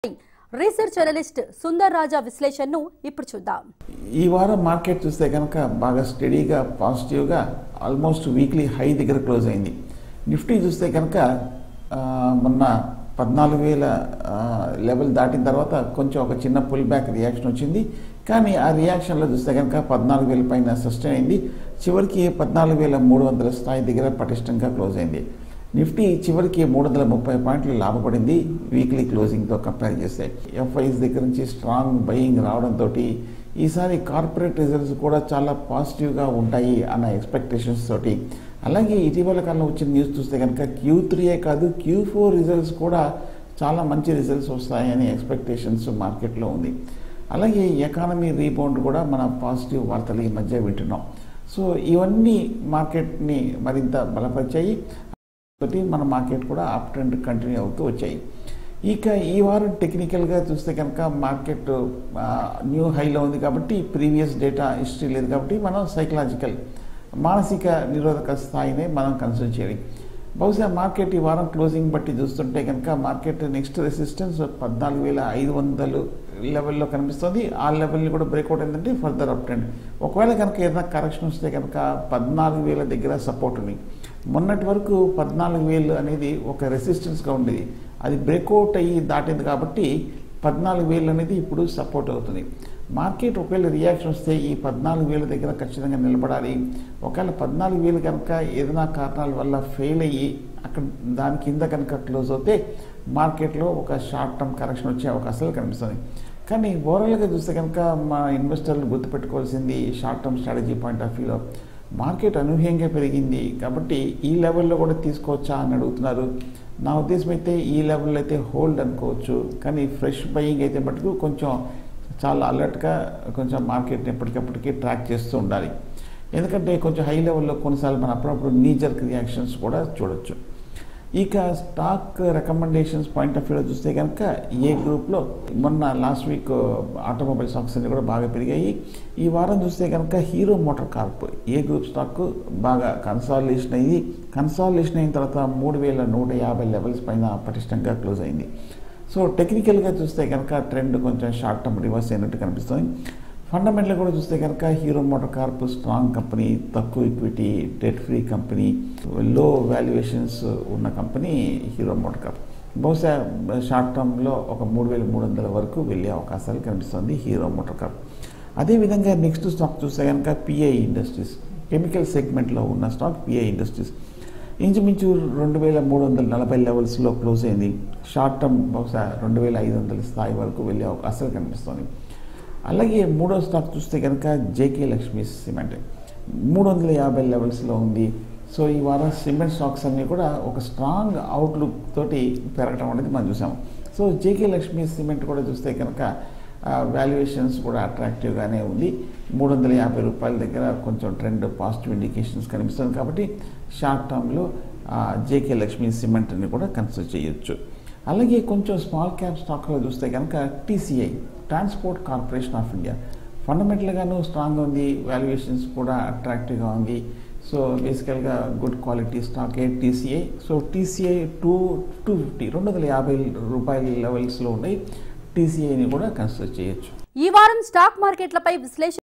research analyst Sundar రాజా విశ్లేషణను ఇప్పుడు చూద్దాం ఈ వారం మార్కెట్ చూస్తే కనుక బాగా స్టడీగా పాజిటివ్గా ఆల్మోస్ట్ వీక్లీ హై దగ్గర క్లోజ్ అయింది నిఫ్టీ చూస్తే కనుక ఆ, మొన్న పద్నాలుగు వేల లెవెల్ దాటిన తర్వాత కొంచెం ఒక చిన్న పుల్ బ్యాక్ రియాక్షన్ వచ్చింది కానీ ఆ రియాక్షన్లో చూస్తే కనుక పద్నాలుగు వేల పైన సస్టైన్ అయింది చివరికి పద్నాలుగు వేల మూడు వందల స్థాయి దగ్గర పటిష్టంగా క్లోజ్ అయింది నిఫ్టీ చివరికి మూడు వందల ముప్పై పాయింట్లు లాభపడింది వీక్లీ క్లోజింగ్తో కంపేర్ చేస్తే ఎఫ్ఐస్ దగ్గర నుంచి స్ట్రాంగ్ బయింగ్ రావడంతో ఈసారి కార్పొరేట్ రిజల్ట్స్ కూడా చాలా పాజిటివ్గా ఉంటాయి అన్న ఎక్స్పెక్టేషన్స్ తోటి అలాగే ఇటీవల కాలంలో వచ్చిన న్యూస్ చూస్తే కనుక క్యూ త్రీయే కాదు క్యూ ఫోర్ రిజల్ట్స్ కూడా చాలా మంచి రిజల్ట్స్ వస్తాయని ఎక్స్పెక్టేషన్స్ మార్కెట్లో ఉంది అలాగే ఎకానమీ రీబౌండ్ కూడా మన పాజిటివ్ వార్తలు ఈ మధ్య వింటున్నాం సో ఇవన్నీ మార్కెట్ని మరింత బలపరిచాయి తోటి మన మార్కెట్ కూడా అప్ ట్రెండ్ కంటిన్యూ అవుతూ వచ్చాయి ఇక ఈ వారం టెక్నికల్గా చూస్తే కనుక మార్కెట్ ఆ, న్యూ హైలో ఉంది కాబట్టి ప్రీవియస్ డేటా హిస్టరీ లేదు కాబట్టి మనం సైకలాజికల్ మానసిక నిరోధక స్థాయిని మనం కన్సిడర్ చేయాలి బహుశా మార్కెట్ ఈ వారం క్లోజింగ్ బట్టి చూస్తుంటే కనుక మార్కెట్ నెక్స్ట్ రెసిస్టెన్స్ పద్నాలుగు వేల ఐదు వందలు లెవెల్లో కనిపిస్తుంది ఆ లెవెల్ని కూడా బ్రేక్అవుట్ అయిందంటే ఫర్దర్ అప్ ట్రెండ్ ఒకవేళ కనుక ఏదైనా కరెక్షన్ వస్తే కనుక పద్నాలుగు వేల దగ్గర సపోర్ట్ ఉంది మొన్నటి వరకు పద్నాలుగు వేలు అనేది ఒక రెసిస్టెన్స్గా ఉండేది అది బ్రేక్అవుట్ అయ్యి దాటింది కాబట్టి పద్నాలుగు వేలు అనేది ఇప్పుడు సపోర్ట్ అవుతుంది మార్కెట్ ఒకవేళ రియాక్షన్ వస్తే ఈ పద్నాలుగు వేల దగ్గర ఖచ్చితంగా నిలబడాలి ఒకవేళ పద్నాలుగు వేలు కనుక ఏదైనా కారణాల వల్ల ఫెయిల్ అయ్యి అక్కడ దాని కింద కనుక క్లోజ్ అవుతే మార్కెట్లో ఒక షార్ట్ టర్మ్ కరెక్షన్ వచ్చే అవకాశాలు కనిపిస్తుంది కానీ ఓవరాల్గా చూస్తే కనుక మా ఇన్వెస్టర్లు గుర్తుపెట్టుకోవాల్సింది short term strategy point of వ్యూలో మార్కెట్ అనూహ్యంగా పెరిగింది కాబట్టి ఈ లెవెల్లో కూడా తీసుకోవచ్చా అని అడుగుతున్నారు నా ఉద్దేశం అయితే ఈ లెవెల్లో అయితే హోల్డ్ అనుకోవచ్చు కానీ ఫ్రెష్ బయింగ్ అయితే మటుకు కొంచెం చాలా అలర్ట్గా కొంచెం మార్కెట్ని ఎప్పటికప్పటికీ ట్రాక్ చేస్తూ ఉండాలి ఎందుకంటే కొంచెం హై లెవెల్లో కొన్నిసార్లు మన అప్పుడప్పుడు నీజర్క్ రియాక్షన్స్ కూడా చూడొచ్చు ఇక స్టాక్ రికమెండేషన్స్ పాయింట్ ఆఫ్ వ్యూలో చూస్తే కనుక ఏ గ్రూప్లో మొన్న లాస్ట్ వీక్ ఆటోమొబైల్ స్టాక్స్ అన్ని కూడా బాగా పెరిగాయి ఈ వారం చూస్తే కనుక Hero MotoCorp A group stock బాగా కన్సాలిడేషన్ అయ్యి కన్సాలిడేషన్ అయిన తర్వాత మూడు వేల నూట యాభై లెవెల్స్ పైన పటిష్టంగా క్లోజ్ అయింది సో టెక్నికల్గా చూస్తే కనుక ట్రెండ్ కొంచెం షార్ట్ టర్మ్ రివర్స్ అయినట్టు కనిపిస్తుంది ఫండమెంటల్ కూడా చూస్తే కనుక Hero MotoCorp strong company తక్కువ ఈక్విటీ డెట్ ఫ్రీ కంపెనీ లో వాల్యుయేషన్స్ ఉన్న కంపెనీ హీరో మోటార్ కార్ప్ బహుశా షార్ట్ టర్మ్లో ఒక మూడు వేల మూడు వందల వరకు వెళ్ళే అవకాశాలు కనిపిస్తుంది హీరో మోటార్ కార్ప్ అదేవిధంగా నెక్స్ట్ స్టాక్ చూస్తే కనుక పిఐ ఇండస్ట్రీస్ కెమికల్ సెగ్మెంట్లో ఉన్న స్టాక్ పిఐ ఇండస్ట్రీస్ ఇంచుమించు రెండు వేల మూడు వందల నలభై లెవెల్స్లో క్లోజ్ అయింది షార్ట్ టర్మ్ బహుశా రెండు వేల ఐదు వందల స్థాయి వరకు వెళ్ళే అవకాశాలు కనిపిస్తుంది అలాగే మూడో స్టాక్ చూస్తే కనుక జేకే లక్ష్మీ సిమెంట్ మూడు వందల యాభై లెవెల్స్లో ఉంది సో ఈ వారం సిమెంట్ స్టాక్స్ అన్నీ కూడా ఒక స్ట్రాంగ్ అవుట్లుక్ తోటి పెరగడం అనేది మనం చూసాం సో జేకే లక్ష్మీ సిమెంట్ కూడా చూస్తే కనుక వాల్యుయేషన్స్ కూడా అట్రాక్టివ్గానే ఉంది మూడు వందల యాభై రూపాయల దగ్గర కొంచెం ట్రెండ్ పాజిటివ్ ఇండికేషన్స్ కనిపిస్తుంది కాబట్టి షార్ట్ టర్మ్లో జేకే లక్ష్మీ సిమెంట్ని కూడా కన్సిడర్ చేయొచ్చు అలాగే కొంచెం స్మాల్ క్యాప్ స్టాక్లో చూస్తే కనుక TCI transport corporation of India ఫండమెంటల్గాను స్ట్రాంగ్ ఉంది వాల్యుయేషన్స్ కూడా అట్రాక్టివ్గా ఉంది సో బేసికల్గా గుడ్ క్వాలిటీ స్టాకే TCI so TCI two two fifty రెండు వందల యాభై రూపాయల లెవెల్స్లో ఉన్నాయి టీసీఐని కూడా కన్సిడర్ చేయొచ్చు ఈ వారం స్టాక్ మార్కెట్లపై విశ్లేషణ